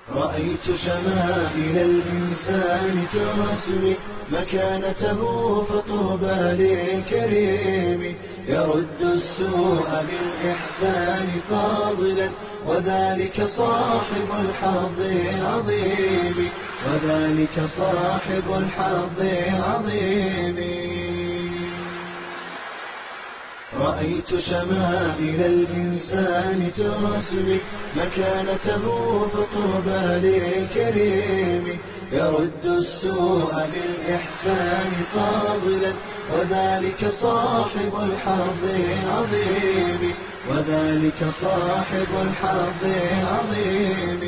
رأيت شمائل الإنسان تسمي مكانته فطوبى للكريم يرد السوء بالإحسان فاضلا وذلك صاحب الحظ العظيم وذلك صاحب الحظ العظيم رأيت شمائل الإنسان تسمي مكانته فطوبى للكريم يرد السوء بالإحسان فاضلا وذلك صاحب الحظ العظيم وذلك صاحب الحظ العظيم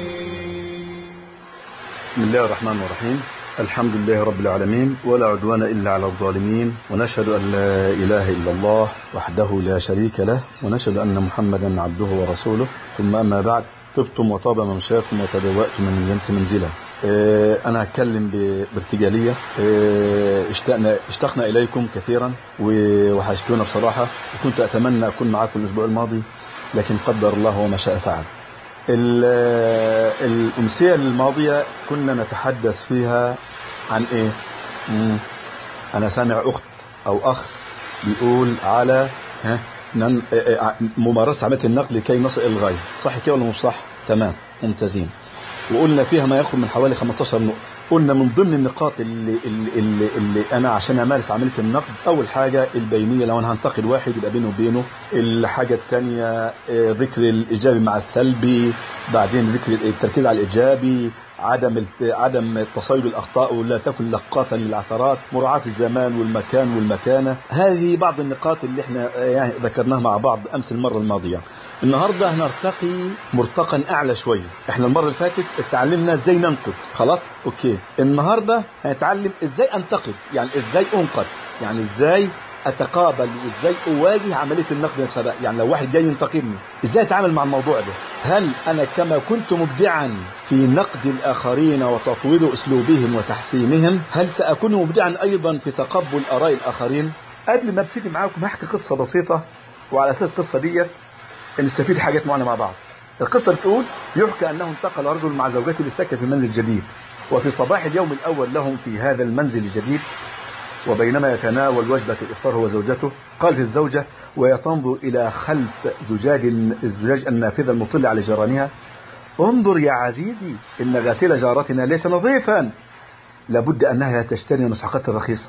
بسم الله الرحمن الرحيم الحمد لله رب العالمين ولا عدوان إلا على الظالمين ونشهد أن لا إله إلا الله وحده لا شريك له ونشهد أن محمدا عبده ورسوله ثم أما بعد طبتم وطاب ممشاكم وتبوأتم من الجنة منزلا آه، أنا هتكلم ب- بارتجالية آه، اشتقنا اشتقنا إليكم كثيرا و- وحشتونا بصراحة وكنت أتمنى أكون معاكم الأسبوع الماضي لكن قدر الله وما شاء فعل ال- الأمسية الماضية كنا نتحدث فيها عن إيه؟ مم. أنا سامع أخت أو أخ بيقول على ها نن- إيه- إيه، ممارسة عملية النقل لكي نصل إلى الغاية صح كده ولا مش صح؟ تمام ممتازين وقلنا فيها ما يقرب من حوالي 15 نقطة قلنا من ضمن النقاط اللي, اللي, اللي, اللي انا عشان امارس عمليه النقد اول حاجه البينيه لو انا هنتقد واحد يبقى بينه وبينه الحاجه الثانيه ذكر الايجابي مع السلبي بعدين ذكر التركيز على الايجابي عدم الت- عدم التصيد الاخطاء ولا تكن لقاطا للعثرات مراعاه الزمان والمكان والمكانه هذه بعض النقاط اللي احنا آه، يعني ذكرناها مع بعض امس المره الماضيه النهارده هنرتقي مرتقا اعلى شويه احنا المره اللي فاتت اتعلمنا ازاي ننقد خلاص اوكي النهارده هنتعلم ازاي انتقد يعني ازاي انقد يعني ازاي اتقابل وازاي اواجه عمليه النقد نفسها بقى. يعني لو واحد جاي ينتقدني ازاي اتعامل مع الموضوع ده هل انا كما كنت مبدعا في نقد الاخرين وتطوير اسلوبهم وتحسينهم هل ساكون مبدعا ايضا في تقبل اراء الاخرين قبل ما ابتدي معاكم هحكي قصه بسيطه وعلى اساس القصه ديت نستفيد حاجات معينه مع بعض. القصه بتقول يحكى انه انتقل رجل مع زوجته للسكن في منزل جديد وفي صباح اليوم الاول لهم في هذا المنزل الجديد وبينما يتناول وجبه الافطار هو وزوجته قالت الزوجه وهي تنظر الى خلف زجاج الزجاج النافذه المطل على جيرانها انظر يا عزيزي ان غسيل جارتنا ليس نظيفا لابد انها تشتري المسحقات الرخيصه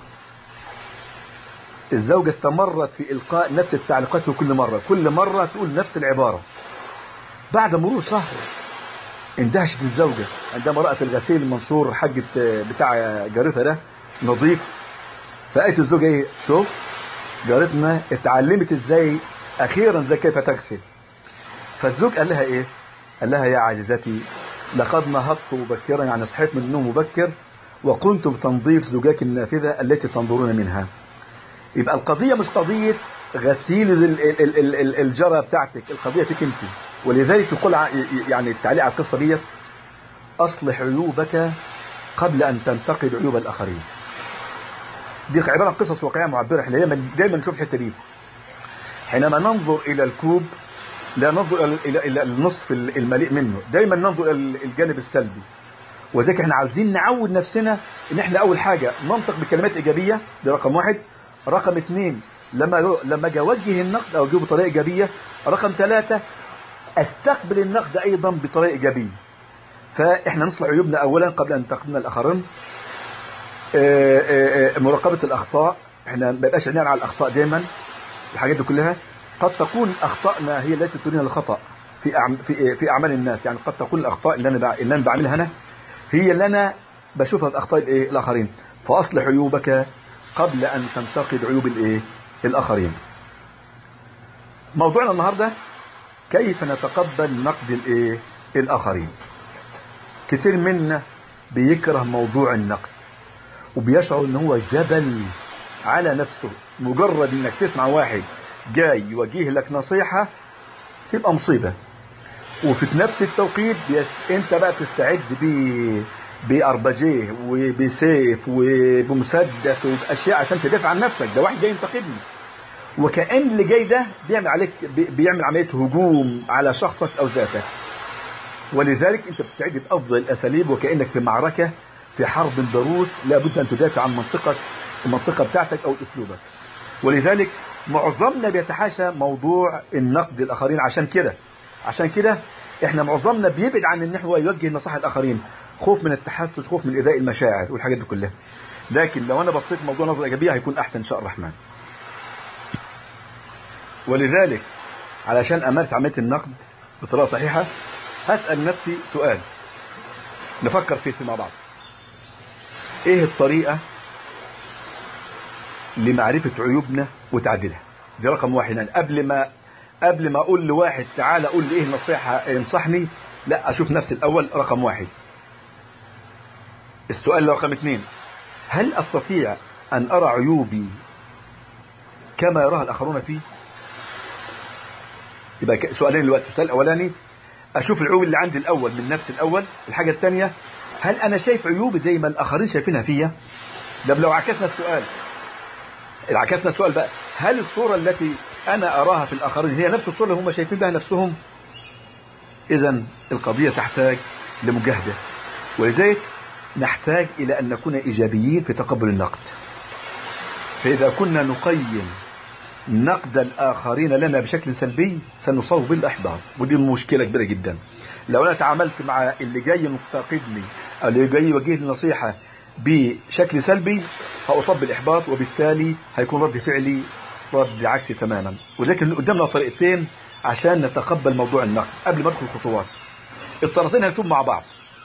الزوجة استمرت في إلقاء نفس التعليقات في كل مرة كل مرة تقول نفس العبارة بعد مرور شهر اندهشت الزوجة عندما رأت الغسيل المنشور حقة بتاع جارتها ده نظيف فقالت الزوجة ايه شوف جارتنا اتعلمت ازاي اخيرا ازاي كيف تغسل فالزوج قال لها ايه قال لها يا عزيزتي لقد نهضت مبكرا يعني صحيت من النوم مبكر وقمت بتنظيف زجاج النافذة التي تنظرون منها يبقى القضية مش قضية غسيل ال- ال- ال- ال- ال- الجرة بتاعتك القضية فيك انت ولذلك تقول ع- يعني التعليق على القصة ديت أصلح عيوبك قبل أن تنتقد عيوب الآخرين دي عبارة عن قصص واقعية معبرة احنا دايما دايما نشوف الحتة دي حينما ننظر إلى الكوب لا ننظر إلى إلى إلى النصف المليء منه دايما ننظر إلى الجانب السلبي وذلك احنا عاوزين نعود نفسنا ان احنا اول حاجه ننطق بكلمات ايجابيه ده رقم واحد رقم اثنين لما لما اجي اوجه النقد او اجيبه بطريقه ايجابيه رقم ثلاثه استقبل النقد ايضا بطريقه ايجابيه فاحنا نصلح عيوبنا اولا قبل ان ننتقدنا الاخرين آه، آه، آه، مراقبه الاخطاء احنا ما يبقاش عينينا على الاخطاء دايما الحاجات دي كلها قد تكون اخطائنا هي التي ترينا الخطا في أعم في في اعمال الناس يعني قد تكون الاخطاء اللي انا بع- اللي انا بعملها انا هي اللي انا بشوفها في اخطاء الايه الاخرين فاصلح عيوبك قبل ان تنتقد عيوب الايه الاخرين موضوعنا النهارده كيف نتقبل نقد الايه الاخرين كتير منا بيكره موضوع النقد وبيشعر ان هو جبل على نفسه مجرد انك تسمع واحد جاي يوجه لك نصيحة تبقى مصيبة وفي نفس التوقيت بيست... انت بقى تستعد ب بأربجيه وبسيف وبمسدس وبأشياء عشان تدافع عن نفسك ده واحد جاي ينتقدني وكأن اللي جاي ده بيعمل عليك بي- بيعمل عملية هجوم على شخصك أو ذاتك ولذلك انت بتستعد بافضل الاساليب وكانك في معركه في حرب ضروس لابد ان تدافع عن منطقك المنطقه بتاعتك او اسلوبك ولذلك معظمنا بيتحاشى موضوع النقد الاخرين عشان كده عشان كده احنا معظمنا بيبعد عن ان هو يوجه نصائح الاخرين خوف من التحسس خوف من ايذاء المشاعر والحاجات دي كلها لكن لو انا بصيت موضوع نظره ايجابيه هيكون احسن ان شاء الرحمن ولذلك علشان امارس عمليه النقد بطريقه صحيحه هسال نفسي سؤال نفكر فيه مع بعض ايه الطريقه لمعرفه عيوبنا وتعديلها دي رقم واحد يعني قبل ما قبل ما اقول لواحد تعالى قول لي ايه النصيحه انصحني لا اشوف نفسي الاول رقم واحد السؤال رقم اثنين هل استطيع ان ارى عيوبي كما يراها الاخرون فيه يبقى سؤالين دلوقتي السؤال الاولاني اشوف العيوب اللي عندي الاول من نفسي الاول الحاجه الثانيه هل انا شايف عيوبي زي ما الاخرين شايفينها فيا ده لو عكسنا السؤال عكسنا السؤال بقى هل الصوره التي انا اراها في الاخرين هي نفس الصوره اللي هم شايفين بها نفسهم اذا القضيه تحتاج لمجاهده ولذلك نحتاج الى ان نكون ايجابيين في تقبل النقد فاذا كنا نقيم نقد الآخرين لنا بشكل سلبي سنصاب بالإحباط ودي مشكلة كبيرة جدا لو أنا تعاملت مع اللي جاي ينتقدني أو اللي جاي يوجه لي نصيحة بشكل سلبي هأصاب بالإحباط وبالتالي هيكون رد فعلي رد عكسي تماما ولكن قدامنا طريقتين عشان نتقبل موضوع النقد قبل ما ندخل الخطوات الطريقتين هيكونوا مع بعض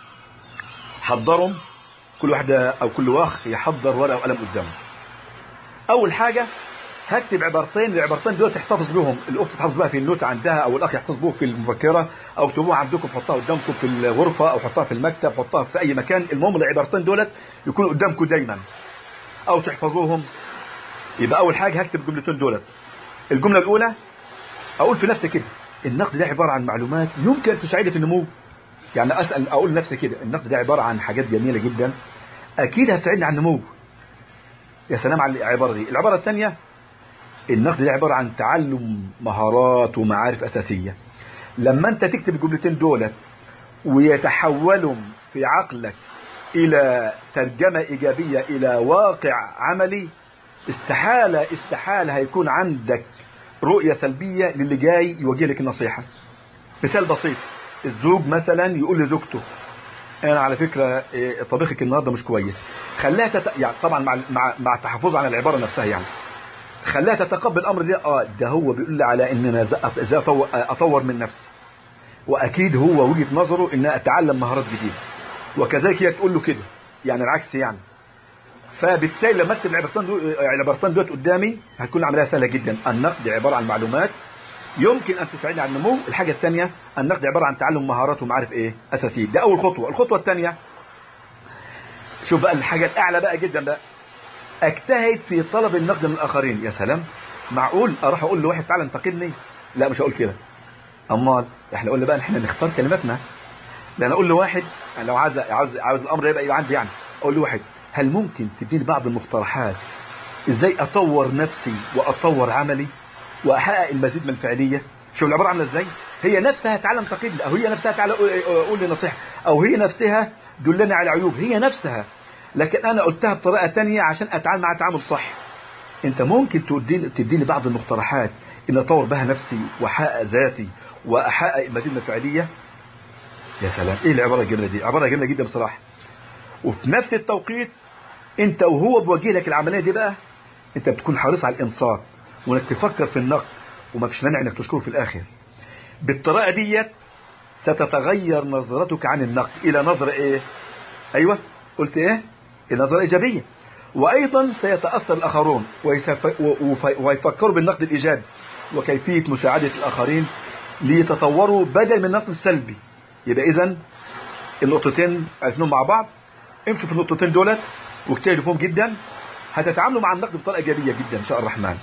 حضرهم كل واحدة أو كل واخ يحضر ورقة وقلم قدامه أول حاجة هكتب عبارتين العبارتين دول تحتفظ بهم الاخت تحتفظ بها في النوت عندها او الاخ يحتفظ بهم في المفكره او تكتبوها عندكم حطها قدامكم في الغرفه او حطها في المكتب حطها في اي مكان المهم العبارتين دولت يكونوا قدامكم دايما او تحفظوهم يبقى اول حاجه هكتب الجملتين دولت الجمله الاولى اقول في نفسي كده النقد ده عباره عن معلومات يمكن ان تساعدني في النمو يعني اسال اقول لنفسي كده النقد ده عباره عن حاجات جميله جدا اكيد هتساعدني على النمو يا سلام على العباره دي العباره الثانيه النقد ده عبارة عن تعلم مهارات ومعارف أساسية لما أنت تكتب الجملتين دولت ويتحولوا في عقلك إلى ترجمة إيجابية إلى واقع عملي استحالة استحالة هيكون عندك رؤية سلبية للي جاي يوجه لك النصيحة مثال بسيط الزوج مثلا يقول لزوجته انا على فكره طبيخك النهارده مش كويس خليها تت... يعني طبعا مع مع مع التحفظ على العباره نفسها يعني خلاها تتقبل الامر ده اه ده هو بيقول لي على ان انا ازاي أطور, اطور من نفسي واكيد هو وجهه نظره ان اتعلم مهارات جديده وكذلك هي تقول له كده يعني العكس يعني فبالتالي لما اكتب العبارتين دول العبارتين دول قدامي هتكون العمليه سهله جدا النقد عباره عن معلومات يمكن ان تساعدني على النمو الحاجه الثانيه النقد عباره عن تعلم مهارات ومعارف ايه اساسيه ده اول خطوه الخطوه الثانيه شوف بقى الحاجه الاعلى بقى جدا بقى اجتهد في طلب النقد من الاخرين يا سلام معقول اروح اقول لواحد تعالى انتقدني لا مش هقول كده امال احنا قلنا بقى احنا نختار كلماتنا لان اقول لواحد يعني لو عايز عاوز عاوز الامر يبقى يبقى عندي يعني اقول لواحد هل ممكن تديني بعض المقترحات ازاي اطور نفسي واطور عملي واحقق المزيد من الفعاليه شوف العباره عامله ازاي هي نفسها تعالى انتقدني او هي نفسها تعالى قول لي نصيحه او هي نفسها دلني على عيوب هي نفسها لكن انا قلتها بطريقه تانية عشان اتعامل معها تعامل صح انت ممكن تدي تدي لي بعض المقترحات ان اطور بها نفسي واحقق ذاتي واحقق المزيد من الفعاليه يا سلام ايه العباره الجميله دي عباره جميله جدا بصراحه وفي نفس التوقيت انت وهو بيوجه لك العمليه دي بقى انت بتكون حريص على الانصات وانك تفكر في النقد وما فيش مانع انك تشكره في الاخر بالطريقه ديت ستتغير نظرتك عن النقد الى نظره ايه ايوه قلت ايه النظرة إيجابية وأيضا سيتأثر الآخرون ويفكروا بالنقد الإيجابي وكيفية مساعدة الآخرين ليتطوروا بدل من النقد السلبي يبقى إذا النقطتين عرفناهم مع بعض امشوا في النقطتين دولت واجتهدوا فيهم جدا هتتعاملوا مع النقد بطريقة إيجابية جدا إن شاء الرحمن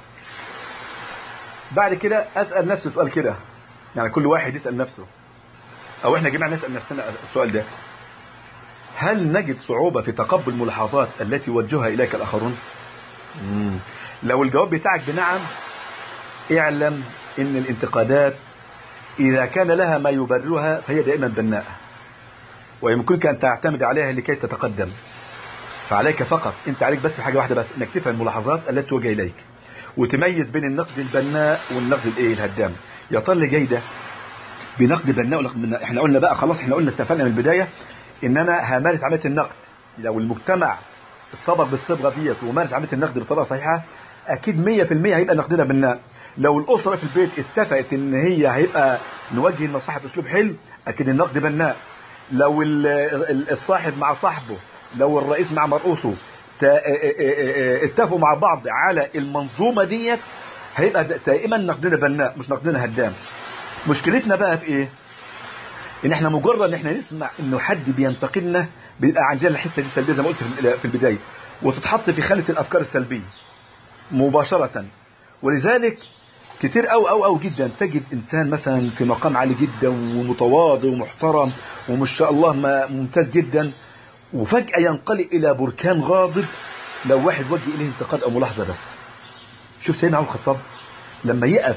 بعد كده أسأل نفسي سؤال كده يعني كل واحد يسأل نفسه أو إحنا جميعا نسأل نفسنا السؤال ده هل نجد صعوبة في تقبل الملاحظات التي يوجهها إليك الآخرون؟ مم. لو الجواب بتاعك بنعم اعلم إن الانتقادات إذا كان لها ما يبررها فهي دائما بناءة ويمكنك أن تعتمد عليها لكي تتقدم فعليك فقط أنت عليك بس حاجة واحدة بس أنك تفهم الملاحظات التي توجه إليك وتميز بين النقد البناء والنقد الايه الهدام يا ترى اللي جاي ده بنقد بناء ونقد بناء احنا قلنا بقى خلاص احنا قلنا اتفقنا من البدايه ان انا همارس عمليه النقد لو المجتمع ارتبط بالصبغه ديت ومارس عمليه النقد بطريقه صحيحه اكيد 100% هيبقى نقدنا بناء لو الاسره في البيت اتفقت ان هي هيبقى نوجه النصيحه باسلوب حلو اكيد النقد بناء لو ال- ال- الصاحب مع صاحبه لو الرئيس مع مرؤوسه تا- اتفقوا مع بعض على المنظومه ديت هيبقى دائما نقدنا بناء مش نقدنا هدام مشكلتنا بقى في ايه ان احنا مجرد ان احنا نسمع انه حد بينتقدنا بيبقى عندنا الحته دي سلبيه زي ما قلت في- في البدايه وتتحط في خانه الافكار السلبيه مباشره ولذلك كتير أو أو أو جدا تجد إنسان مثلا في مقام عالي جدا ومتواضع ومحترم وما شاء الله ما- ممتاز جدا وفجأة ينقلب إلى بركان غاضب لو واحد وجه إليه انتقاد أو ملاحظة بس شوف سيدنا عمر الخطاب لما يقف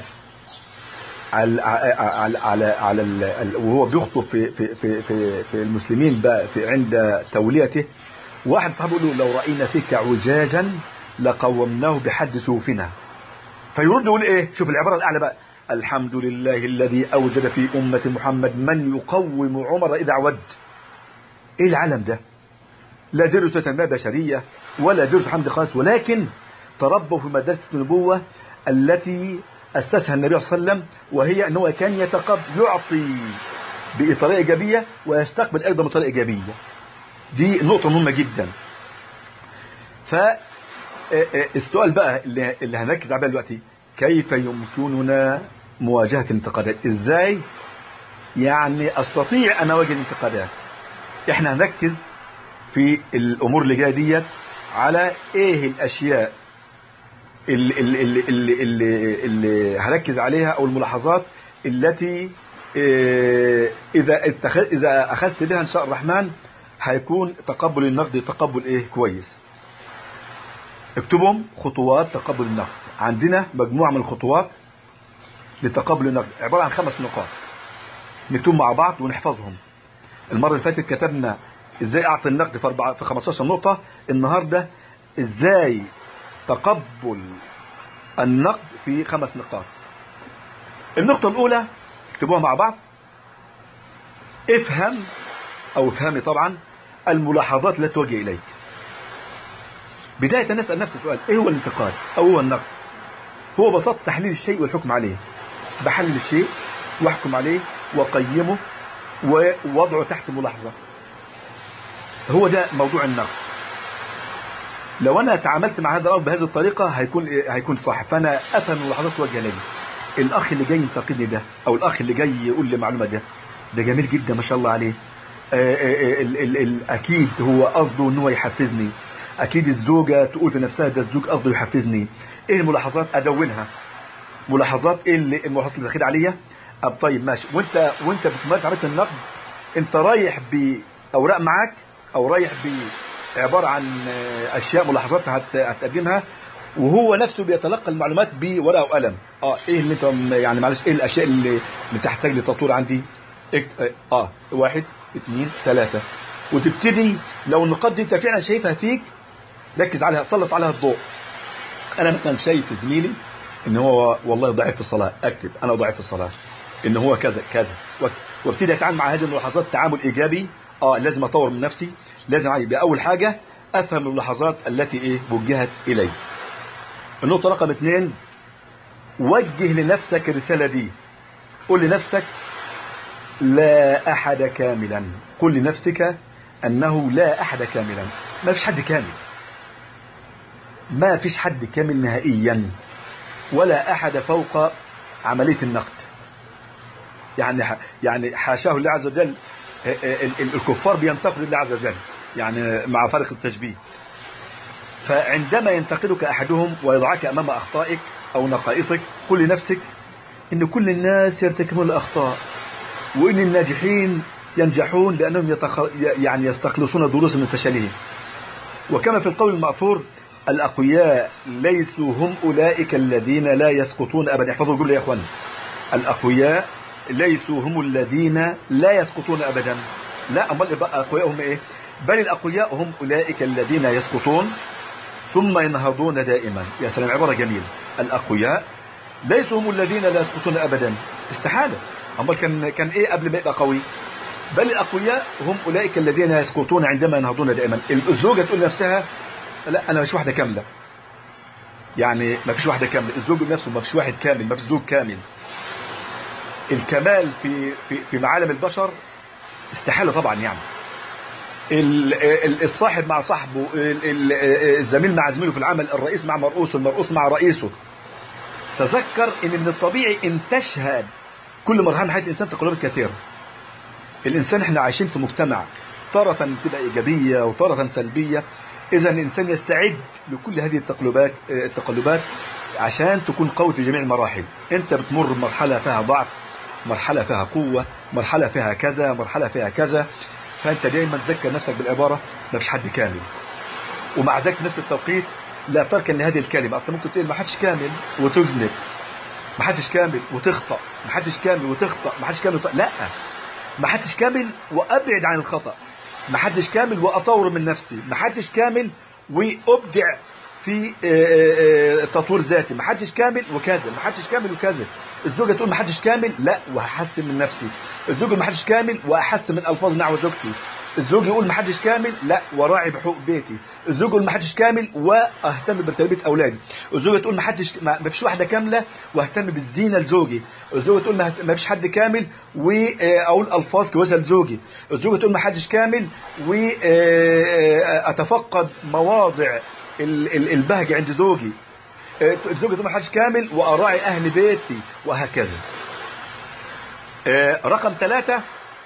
على على على, على ال- ال- وهو بيخطب في في في في, في المسلمين بقى في عند توليته واحد صاحبه يقول له لو رأينا فيك عجاجا لقومناه بحد سيوفنا فيرد يقول ايه شوف العباره الاعلى بقى الحمد لله الذي اوجد في امه محمد من يقوم عمر اذا عوج ايه العالم ده لا درسوا تنميه بشريه ولا درسوا حمد خاص ولكن تربوا في مدرسه النبوه التي اسسها النبي صلى الله عليه وسلم وهي انه كان يتقبل يعطي بطريقه ايجابيه ويستقبل ايضا بطريقه ايجابيه دي نقطه مهمه جدا ف آه، آه، السؤال بقى اللي, اللي هنركز عليه دلوقتي كيف يمكننا مواجهة الانتقادات ازاي يعني استطيع ان اواجه الانتقادات احنا هنركز في الامور اللي جايه ديت على ايه الاشياء اللي, اللي, اللي, اللي, اللي, اللي هركز عليها او الملاحظات التي آه، اذا اتخذ اذا اخذت بها ان شاء الرحمن هيكون تقبل النقد تقبل ايه كويس اكتبهم خطوات تقبل النقد عندنا مجموعة من الخطوات لتقبل النقد عبارة عن خمس نقاط نكتبهم مع بعض ونحفظهم المرة اللي فاتت كتبنا ازاي اعطي النقد في أربعة في 15 نقطة النهاردة ازاي تقبل النقد في خمس نقاط النقطة الأولى اكتبوها مع بعض افهم أو افهمي طبعا الملاحظات التي توجه إليك بداية نسأل نفس السؤال ايه هو الانتقاد او هو النقد هو ببساطة تحليل الشيء والحكم عليه بحلل الشيء واحكم عليه واقيمه ووضعه تحت ملاحظة هو ده موضوع النقد لو انا تعاملت مع هذا الامر بهذه الطريقة هيكون إيه؟ هيكون صح فانا افهم الملاحظات توجه لي الاخ اللي جاي ينتقدني ده او الاخ اللي جاي يقول لي معلومة ده ده جميل جدا ما شاء الله عليه آه، آه، آه، ال- ال- ال- اكيد هو قصده ان هو يحفزني اكيد الزوجه تقول في نفسها ده الزوج قصده يحفزني ايه الملاحظات ادونها ملاحظات ايه اللي الملاحظات اللي داخل عليا اب طيب ماشي وانت وانت بتمارس عمليه النقد انت رايح باوراق معاك او رايح بعباره عن آه، اشياء ملاحظات هت- هتقدمها وهو نفسه بيتلقى المعلومات بورقه وقلم اه ايه اللي انت م- يعني معلش ايه الاشياء اللي بتحتاج لتطوير عندي اكت- اه واحد اثنين ثلاثه وتبتدي لو النقاط دي انت فعلا شايفها فيك ركز عليها سلط عليها الضوء انا مثلا شايف زميلي ان هو والله ضعيف في الصلاه اكتب انا ضعيف في الصلاه ان هو كذا كذا وابت- وابتدي اتعامل مع هذه الملاحظات تعامل ايجابي اه لازم اطور من نفسي لازم أعي باول حاجه افهم الملاحظات التي ايه وجهت الي النقطه رقم اثنين وجه لنفسك الرساله دي قل لنفسك لا احد كاملا قل لنفسك انه لا احد كاملا ما فيش حد كامل ما فيش حد كامل نهائيا ولا احد فوق عمليه النقد يعني ح- يعني حاشاه الله عز وجل ال- ال- ال- الكفار بينتقدوا الله عز وجل يعني مع فرق التشبيه فعندما ينتقدك احدهم ويضعك امام اخطائك او نقائصك قل لنفسك ان كل الناس يرتكبون الاخطاء وان الناجحين ينجحون لانهم يتخ... يعني يستخلصون دروس من فشلهم وكما في القول المأثور الأقوياء ليسوا هم أولئك الذين لا يسقطون أبدا احفظوا الجملة يا أخوان الأقوياء ليسوا هم الذين لا يسقطون ابدا لا امال بقى اقوياء هم ايه بل الاقوياء هم اولئك الذين يسقطون ثم ينهضون دائما يا سلام عباره جميله الاقوياء ليسوا هم الذين لا يسقطون ابدا استحاله امال كان كان ايه قبل ما يبقى قوي بل الاقوياء هم اولئك الذين يسقطون عندما ينهضون دائما الزوجه تقول لنفسها لا انا مش واحده كامله يعني ما فيش واحده كامله الزوج نفسه ما فيش واحد كامل ما فيش زوج كامل الكمال في في في معالم البشر استحاله طبعا يعني ال- ال- الصاحب مع صاحبه ال- ال- الزميل مع زميله في العمل الرئيس مع مرؤوسه المرؤوس مع رئيسه تذكر ان من الطبيعي ان تشهد كل مرحله من حياه الانسان تقلبات كثيره الانسان احنا عايشين في مجتمع تارة تبقى ايجابيه وتارة سلبيه اذا الانسان يستعد لكل هذه التقلبات التقلبات عشان تكون قوي في جميع المراحل انت بتمر بمرحله فيها ضعف مرحله فيها قوه مرحله فيها كذا مرحله فيها كذا فانت دايما تذكر نفسك بالعباره ما فيش حد كامل ومع ذلك في نفس التوقيت لا تركن لهذه الكلمه اصلا ممكن تقول ما حدش كامل وتذنب ما حدش كامل وتخطا ما حدش كامل وتخطا ما حدش كامل وتخطأ. لا ما حدش كامل وابعد عن الخطا ما حدش كامل واطور من نفسي ما حدش كامل وابدع في آه، آه، آه، تطوير ذاتي ما حدش كامل وكذا ما حدش كامل وكذا الزوجه تقول ما حدش كامل لا وهحسن من نفسي الزوج ما حدش كامل واحسن من الفاظ نحو زوجتي الزوج يقول ما حدش كامل لا وراعي بحقوق بيتي الزوج يقول ما حدش كامل واهتم بتربيه اولادي الزوجه تقول ما حدش ما ما فيش واحده كامله واهتم بالزينه لزوجي الزوجه تقول ما ما فيش حد كامل واقول الفاظ كويسه لزوجي الزوجه تقول ما حدش كامل واتفقد مواضع ال- ال- البهجه عند زوجي الزوجه تقول ما حدش كامل واراعي اهل بيتي وهكذا آه، رقم ثلاثة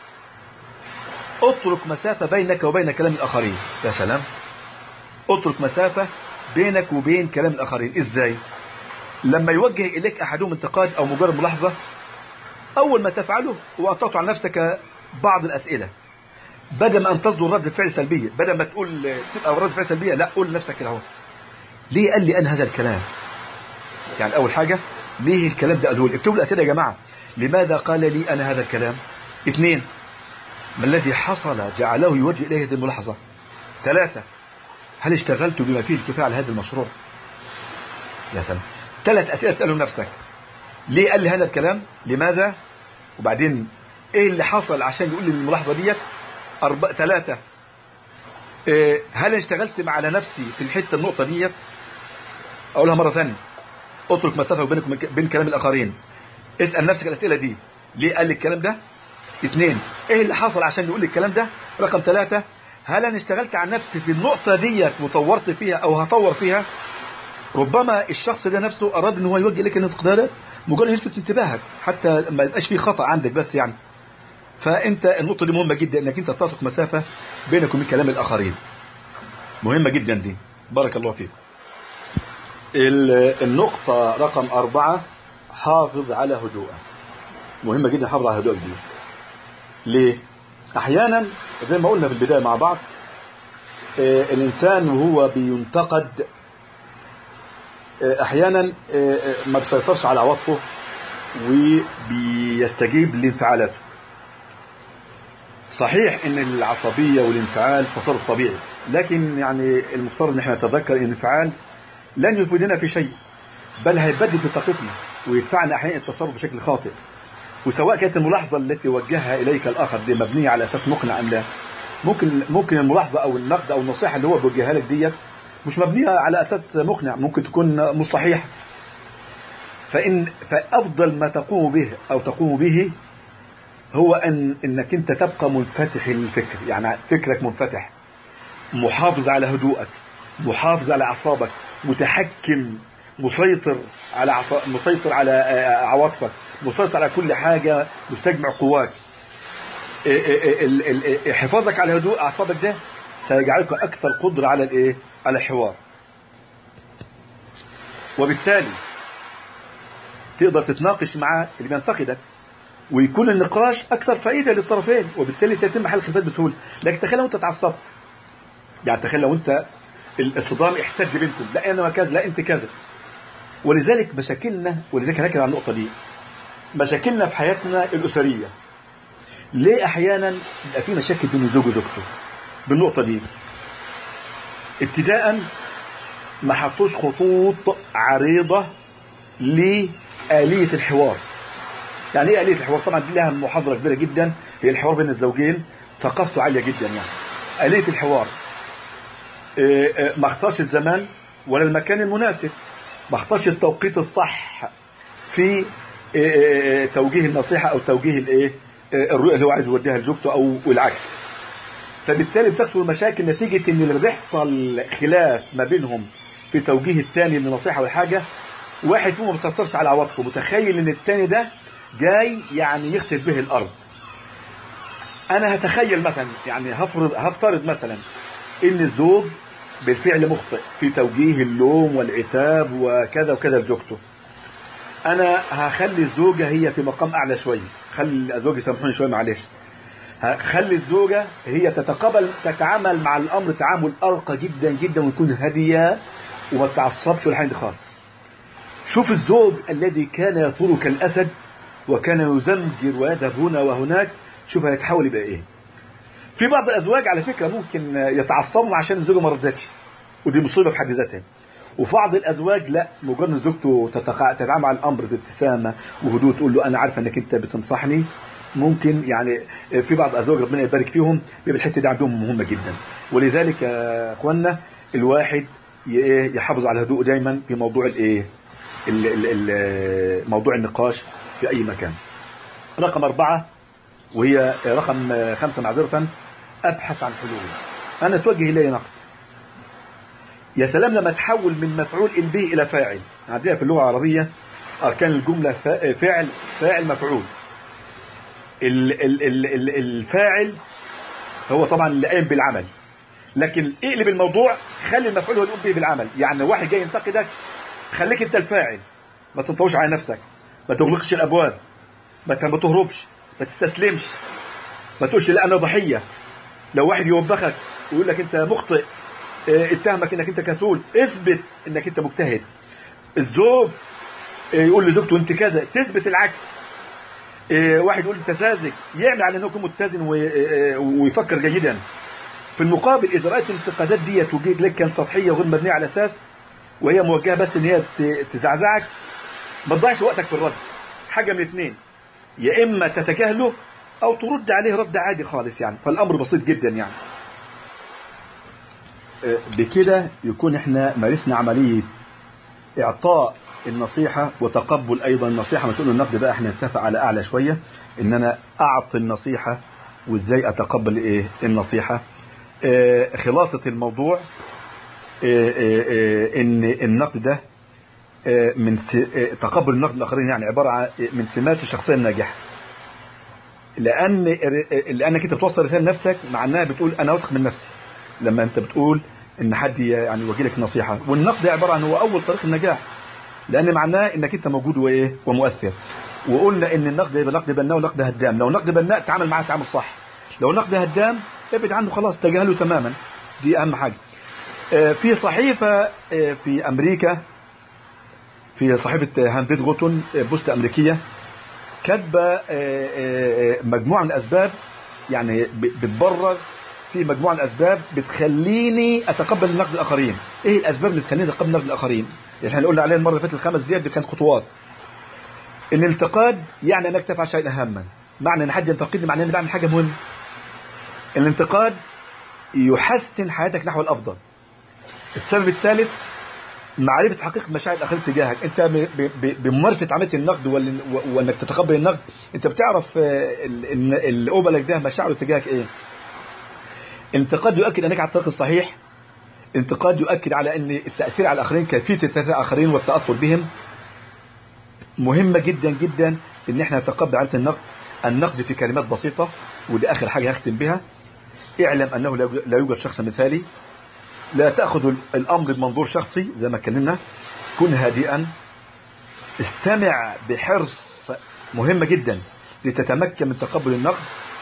اترك مسافة بينك وبين كلام الآخرين يا سلام اترك مسافة بينك وبين كلام الآخرين إزاي لما يوجه إليك أحدهم انتقاد أو مجرد ملاحظة أول ما تفعله هو أن تطرح على نفسك بعض الأسئلة بدل ما أن تصدر رد فعل سلبية بدل ما تقول تبقى رد فعل سلبية لا قول لنفسك كده اهو ليه قال لي أنا هذا الكلام يعني أول حاجة ليه الكلام ده قاله لي اكتبوا الأسئلة يا جماعة لماذا قال لي أنا هذا الكلام اثنين ما الذي حصل جعله يوجه إليه هذه الملاحظة ثلاثة هل اشتغلت بما فيه الكفاية على هذا المشروع يا سلام ثلاث أسئلة تسألهم نفسك ليه قال لي هذا الكلام لماذا وبعدين ايه اللي حصل عشان يقول لي الملاحظة ديت أربعة ثلاثة إيه هل اشتغلت مع على نفسي في الحتة النقطة ديت أقولها مرة ثانية اترك مسافة بينك وبين كلام الآخرين اسأل نفسك الأسئلة دي ليه قال لي الكلام ده اثنين ايه اللي حصل عشان يقول لي الكلام ده رقم ثلاثة هل انا اشتغلت على نفسي في النقطة ديت وطورت فيها او هطور فيها ربما الشخص ده نفسه اراد ان هو يوجه لك الانتقاد ده مجرد يلفت انتباهك حتى ما يبقاش فيه خطأ عندك بس يعني فانت النقطة دي مهمة جدا انك انت تترك مسافة بينك وبين كلام الاخرين مهمة جدا دي بارك الله فيك ال- النقطة رقم أربعة حافظ على هدوءك مهمة جدا حافظ على هدوءك دي ليه؟ أحيانا زي ما قلنا في البداية مع بعض آه، الإنسان وهو بينتقد آه، أحيانا آه، آه، ما بيسيطرش على عواطفه وبيستجيب لانفعالاته صحيح ان العصبية والانفعال تصرف طبيعي لكن يعني المفترض ان احنا نتذكر ان الانفعال لن يفيدنا في شيء بل هيبدل في طاقتنا ويدفعنا احيانا التصرف بشكل خاطئ وسواء كانت الملاحظه التي وجهها اليك الاخر دي مبنيه على اساس مقنع ام لا ممكن ممكن الملاحظه او النقد او النصيحه اللي هو بيوجهها لك ديت مش مبنيه على اساس مقنع ممكن تكون مش صحيحه فان فافضل ما تقوم به او تقوم به هو ان انك انت تبقى منفتح الفكر يعني فكرك منفتح محافظ على هدوءك محافظ على اعصابك متحكم مسيطر على عص... مسيطر على آه، عواطفك مسيطر على كل حاجه مستجمع قواك إيه إيه إيه ال- ال- إيه حفاظك على هدوء اعصابك ده سيجعلك اكثر قدره على الايه على الحوار وبالتالي تقدر تتناقش مع اللي بينتقدك ويكون النقاش اكثر فائده للطرفين وبالتالي سيتم حل الخلافات بسهوله لكن تخيل لو انت اتعصبت يعني تخيل لو انت الصدام احتد بينكم لا انا كذا لا انت كذا ولذلك مشاكلنا ولذلك هنركز على النقطه دي مشاكلنا في حياتنا الاسريه ليه احيانا يبقى في مشاكل بين الزوج وزوجته بالنقطه دي ابتداء ما حطوش خطوط عريضه لآلية الحوار يعني ايه آلية الحوار طبعا دي لها محاضرة كبيرة جدا هي الحوار بين الزوجين ثقافته عالية جدا يعني آلية الحوار إيه، إيه، ما اختارش الزمان ولا المكان المناسب ما اختارش التوقيت الصح في إيه، إيه، توجيه النصيحة او توجيه الايه إيه، الرؤية اللي هو عايز يوديها لزوجته او العكس فبالتالي بتكثر المشاكل نتيجة ان اللي بيحصل خلاف ما بينهم في توجيه التاني للنصيحة والحاجة واحد فيهم ما بيسيطرش على عواطفه متخيل ان التاني ده جاي يعني يخسف به الارض انا هتخيل مثلا يعني هفرض هفترض مثلا ان الزوج بالفعل مخطئ في توجيه اللوم والعتاب وكذا وكذا لزوجته انا هخلي الزوجه هي في مقام اعلى شويه خلي الازواج يسامحوني شويه معلش هخلي الزوجه هي تتقبل تتعامل مع الامر تعامل ارقى جدا جدا ويكون هاديه وما تتعصبش ولا حاجه دي خالص شوف الزوج الذي كان يطول كالاسد وكان يزمجر ويذهب هنا وهناك شوف هيتحول يبقى ايه في بعض الازواج على فكره ممكن يتعصبوا عشان الزوجه ما ردتش ودي مصيبه في حد ذاتها وفي بعض الازواج لا مجرد زوجته تتقع... تتعامل مع الامر بابتسامه وهدوء تقول له انا عارفه انك انت بتنصحني ممكن يعني في بعض الازواج ربنا يبارك فيهم بيبقى الحته دي عندهم مهمه جدا ولذلك يا اخوانا الواحد ي- إيه يحافظ على الهدوء دايما في موضوع الايه ال- ال- ال- موضوع النقاش في اي مكان رقم أربعة وهي رقم خمسة معذرة أبحث عن حلول أنا توجه إلي نقد يا سلام لما تحول من مفعول إن به إلى فاعل عندنا في اللغة العربية أركان الجملة فا- فاعل فاعل مفعول ال- ال- ال- ال- الفاعل هو طبعا اللي قايم بالعمل لكن اقلب الموضوع خلي المفعول هو اللي يقوم به بالعمل يعني واحد جاي ينتقدك خليك انت الفاعل ما تنطوش على نفسك ما تغلقش الابواب ما ت- ما تهربش ما تستسلمش ما تقولش لا انا ضحيه لو واحد يوبخك ويقول لك انت مخطئ اه، اتهمك انك انت كسول اثبت انك انت مجتهد الزوج اه، يقول لزوجته انت كذا تثبت العكس اه، واحد يقول انت ساذج يعمل على انه يكون متزن وي- اه، اه، ويفكر جيدا في المقابل اذا رايت الانتقادات ديت وجيت لك كان سطحيه وغير مبنيه على اساس وهي موجهه بس ان هي ت- تزعزعك ما تضيعش وقتك في الرد حاجه من اتنين يا اما تتجاهله او ترد عليه رد عادي خالص يعني فالامر بسيط جدا يعني آه، بكده يكون احنا مارسنا عمليه اعطاء النصيحه وتقبل ايضا النصيحه مش نقول النقد بقى احنا نتفق على اعلى شويه ان انا اعطي النصيحه وازاي اتقبل ايه النصيحه آه، خلاصه الموضوع آه، آه، آه، ان النقد ده آه، من س... آه، تقبل النقد الاخرين يعني عباره عن من سمات الشخصيه الناجحه لان لانك انت بتوصل رساله لنفسك مع انها بتقول انا واثق من نفسي لما انت بتقول ان حد يعني يوجه لك نصيحه والنقد عباره عن هو اول طريق النجاح لان معناه انك انت موجود وايه ومؤثر وقلنا ان النقد يبقى نقد بناء ونقد هدام لو نقد بناء تعامل معاه تعامل صح لو نقد هدام ابعد عنه خلاص تجاهله تماما دي اهم حاجه آه، في صحيفه آه، في امريكا في صحيفه هانفيد غوتون آه، بوست امريكيه كاتبه آه، آه، آه، مجموعه من الاسباب يعني ب- بتبرر في مجموعه من الاسباب بتخليني اتقبل النقد الاخرين ايه الاسباب اللي تخليني اتقبل النقد الاخرين اللي احنا قلنا عليها المره اللي فاتت الخمس ديت دي كانت خطوات الانتقاد يعني انك تفعل شيئا هاما معنى ان حد ينتقدني معناه اني بعمل حاجه مهمه الانتقاد يحسن حياتك نحو الافضل السبب الثالث معرفه حقيقه مشاعر الاخرين تجاهك انت ب- ب- ب- بممارسه عمليه النقد وال- و- وانك تتقبل النقد انت بتعرف آه، ال- ال- اللي قبلك ده مشاعره تجاهك ايه انتقاد يؤكد انك على الطريق الصحيح انتقاد يؤكد على ان التاثير على الاخرين كيفيه التاثير على الاخرين والتاثر بهم مهمه جدا جدا ان احنا نتقبل عمليه النقد النقد في كلمات بسيطه ودي اخر حاجه هختم بها اعلم انه لا لا يوجد شخص مثالي لا تاخذ الامر بمنظور شخصي زي ما اتكلمنا كن هادئا استمع بحرص مهمه جدا لتتمكن من تقبل النقد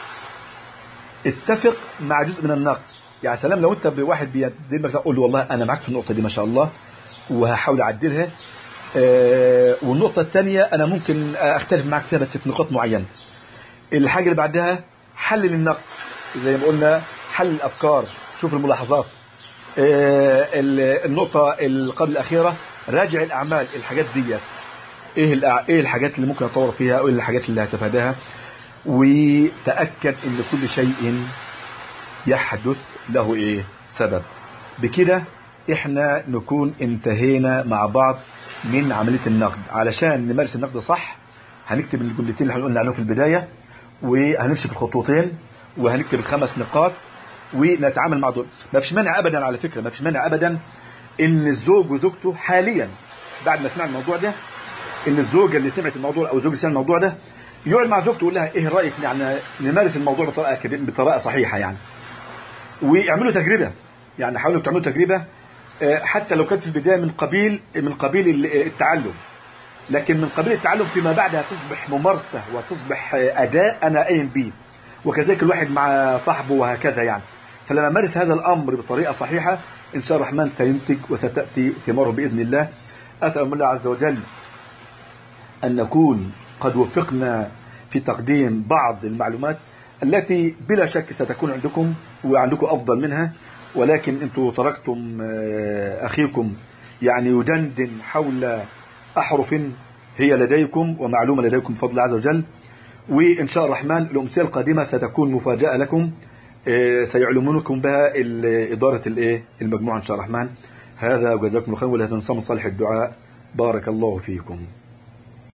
اتفق مع جزء من النقد يعني سلام لو انت بواحد بيقدمك تقول له والله انا معاك في النقطه دي ما شاء الله وهحاول اعدلها آه، والنقطة الثانية أنا ممكن أختلف معك فيها بس في نقاط معينة الحاجة اللي بعدها حل النقد زي ما قلنا حل الأفكار شوف الملاحظات آه، ال- النقطة القبل الأخيرة راجع الأعمال الحاجات ديت إيه الأع- إيه الحاجات اللي ممكن أطور فيها وإيه الحاجات اللي هتفاداها وتأكد إن كل شيء يحدث له ايه سبب بكده احنا نكون انتهينا مع بعض من عملية النقد علشان نمارس النقد صح هنكتب الجملتين اللي قلنا عليهم في البداية وهنمشي في الخطوتين وهنكتب الخمس نقاط ونتعامل مع دول ما فيش مانع ابدا على فكرة ما فيش مانع ابدا ان الزوج وزوجته حاليا بعد ما سمع الموضوع ده ان الزوجه اللي سمعت الموضوع او الزوج اللي سمع الموضوع ده يقعد مع زوجته يقول لها ايه رايك يعني نمارس الموضوع بطريقه كبيرة- بطريقه صحيحه يعني ويعملوا تجربه يعني حاولوا تعملوا تجربه آه، حتى لو كانت في البدايه من قبيل من قبيل ال- التعلم لكن من قبيل التعلم فيما بعدها تصبح ممارسه وتصبح آه، اداء انا قايم بيه وكذلك الواحد مع صاحبه وهكذا يعني فلما مارس هذا الامر بطريقه صحيحه ان شاء الله الرحمن سينتج وستاتي ثماره باذن الله اسال الله عز وجل أن نكون قد وفقنا في تقديم بعض المعلومات التي بلا شك ستكون عندكم وعندكم أفضل منها ولكن أنتم تركتم آه، أخيكم يعني يدندن حول أحرف هي لديكم ومعلومة لديكم بفضل الله عز وجل وإن شاء الرحمن الأمسية القادمة ستكون مفاجأة لكم آه، سيعلمونكم بها ال- إدارة الإيه المجموعة إن شاء الرحمن هذا وجزاكم الله خير ولا تنسوا من صالح الدعاء بارك الله فيكم